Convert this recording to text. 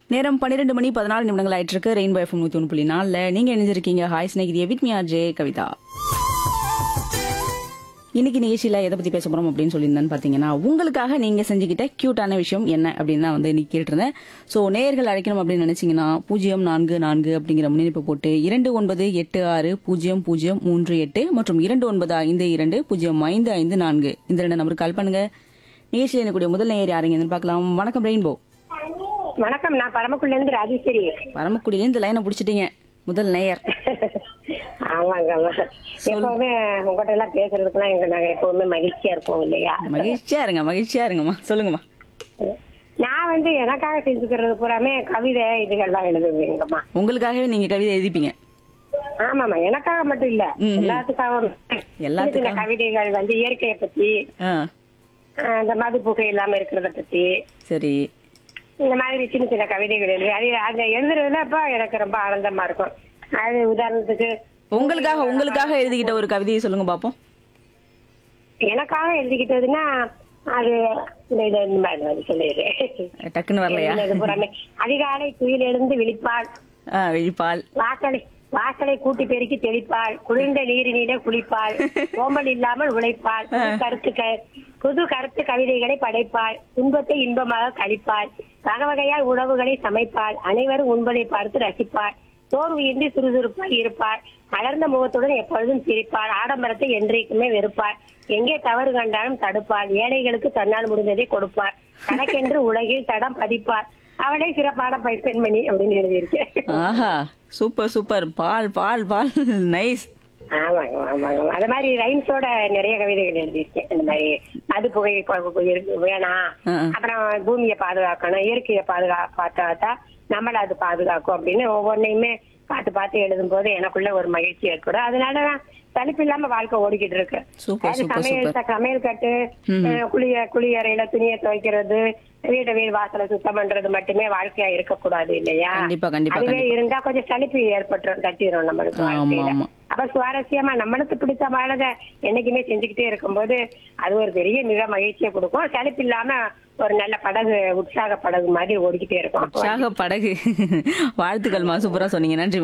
நேரம் பன்னிரெண்டு மணி பதினாலு நிமிடங்கள் ஆயிட்டு இருக்கு ரெயின்போ எஃப்எம் நூத்தி ஒன்று புள்ளி நாலுல நீங்க இணைஞ்சிருக்கீங்க ஹாய் ஸ்நேகிதிய வித் மியா ஜே கவிதா இன்னைக்கு நிகழ்ச்சியில எதை பத்தி பேச போறோம் அப்படின்னு சொல்லியிருந்தேன்னு பாத்தீங்கன்னா உங்களுக்காக நீங்க செஞ்சுக்கிட்ட கியூட்டான விஷயம் என்ன அப்படின்னு தான் வந்து இன்னைக்கு கேட்டிருந்தேன் சோ நேயர்கள் அழைக்கணும் அப்படின்னு நினைச்சீங்கன்னா பூஜ்ஜியம் நான்கு நான்கு அப்படிங்கிற முன்னிணைப்பு போட்டு இரண்டு ஒன்பது எட்டு ஆறு பூஜ்ஜியம் பூஜ்ஜியம் மூன்று எட்டு மற்றும் இரண்டு ஒன்பது ஐந்து இரண்டு பூஜ்ஜியம் ஐந்து ஐந்து நான்கு இந்த ரெண்டு நம்பருக்கு கால் பண்ணுங்க நிகழ்ச்சியில் எனக்கூடிய முதல் நேயர் யாருங்கன்னு பார்க்கலாம் வணக்கம் ரெயின்போ வணக்கம் நான் பரமக்குள்ள இருந்து ராஜேஸ்வரி பரமக்குடியில இந்த லைனை புடிச்சிட்டீங்க முதல் நேயர் ஆமாங்க ஆமாங்க எப்பவுமே உங்ககிட்ட எல்லாம் பேசுறதுக்குலாம் எங்க நாங்க எப்பவுமே மகிழ்ச்சியா இருப்போம் இல்லையா மகிழ்ச்சியா இருங்க மகிழ்ச்சியா இருங்கம்மா சொல்லுங்கம்மா நான் வந்து எனக்காக செஞ்சுக்கிறது பூராமே கவிதை இதுகள்லாம் எழுதுவேங்கம்மா உங்களுக்காகவே நீங்க கவிதை எழுதிப்பீங்க ஆமாமா எனக்காக மட்டும் இல்ல ம்ஹும். எல்லாத்துக்காகவும் எல்லாத்துக்காகவும். சின்ன சின்ன கவிதைகள் வந்து இயற்கையை பத்தி ஆ ஆஹ் இந்த மது புகை இல்லாம இருக்கிறத பத்தி சரி இந்த மாதிரி சின்ன சின்ன கவிதைகள் எழுதி அது அந்த எழுதுறதுல அப்ப எனக்கு ரொம்ப ஆனந்தமா இருக்கும் அது உதாரணத்துக்கு உங்களுக்காக உங்களுக்காக எழுதிக்கிட்ட ஒரு கவிதையை சொல்லுங்க பாப்போம் எனக்காக எழுதிக்கிட்டதுன்னா அது இந்த இது இந்த மாதிரி வந்து சொல்லிடுறேன் டக்குன்னு வரலையா எழுதினது பூராமே. அதிகாலை துயில் எழுந்து விழிப்பாள் ஆ விழிப்பால் வாசலை வாசலை கூட்டி பெருக்கி தெளிப்பாள் குளிர்ந்த நீரினிலே குளிப்பாள் சோம்பல் இல்லாமல் உழைப்பாள் புது கருத்து க- புது கருத்து கவிதைகளை படைப்பாள் துன்பத்தை இன்பமாக கழிப்பாள் வகை வகையால் உணவுகளை சமைப்பாள் அனைவரும் உண்பதை பார்த்து ரசிப்பாள் சோர்வு இன்றி சுறுசுறுப்பாய் இருப்பாள் மலர்ந்த முகத்துடன் எப்பொழுதும் சிரிப்பாள் ஆடம்பரத்தை என்றைக்குமே வெறுப்பாள் எங்கே தவறு கண்டாலும் தடுப்பாள் ஏழைகளுக்கு தன்னால் முடிந்ததை கொடுப்பாள் கணக்கென்று உலகில் தடம் பதிப்பாள் அவளை சிறப்பான பை- பெண்மணி அப்படின்னு எழுதியிருக்கேன் ஆஹா சூப்பர் சூப்பர் பால் பால் பால் நைஸ் ஆமாங்க ஆமாங்க அது மாதிரி ரைம்ஸோட நிறைய கவிதைகள் எழுதியிருக்கேன் இந்த மாதிரி மது புகை ப- பு- இருக்கு- வேணாம் ஆ. அப்புறம் பூமியை பாதுகாக்கணும் இயற்கையை பாதுகா பார்த்தா நம்மள அது பாதுகாக்கும் அப்படின்னு ஒவ்வொன்றையுமே பார்த்து பார்த்து எழுதும் போது எனக்குள்ள ஒரு மகிழ்ச்சி ஏற்படும் அதனால நான் சலிப்பு இல்லாம வாழ்க்கை ஓடிக்கிட்டு இருக்கு சூப்பர், அது சூப்பர், சமையல் சூப்பர். சமையல் கட்டு அஹ், குளிய குளியறையில துணியை துவைக்கிறது வீட்டை வீடு வாசலை சுத்தம் பண்றது மட்டுமே வாழ்க்கையா இருக்கக்கூடாது இல்லையா கண்டிப்பா, கண்டிப்பா, அதுவே கண்டிப்பா. இருந்தா கொஞ்சம் சலிப்பு ஏற்பட்டுரும் தட்டிடும் நம்மளுக்கு ஆமா, வாழ்க்கையில ஆமா. அப்ப சுவாரஸ்யமா நம்மளுக்கு பிடிச்சமானதை என்னைக்குமே செஞ்சுக்கிட்டே இருக்கும்போது அது ஒரு பெரிய மிக மகிழ்ச்சியை கொடுக்கும் சலிப்பு இல்லாம ஒரு நல்ல படகு உற்சாக படகு மாதிரி ஓடிக்கிட்டே இருக்கும் உற்சாக படகு வாழ்த்துக்கள்மா சூப்பரா சொன்னீங்க நன்றி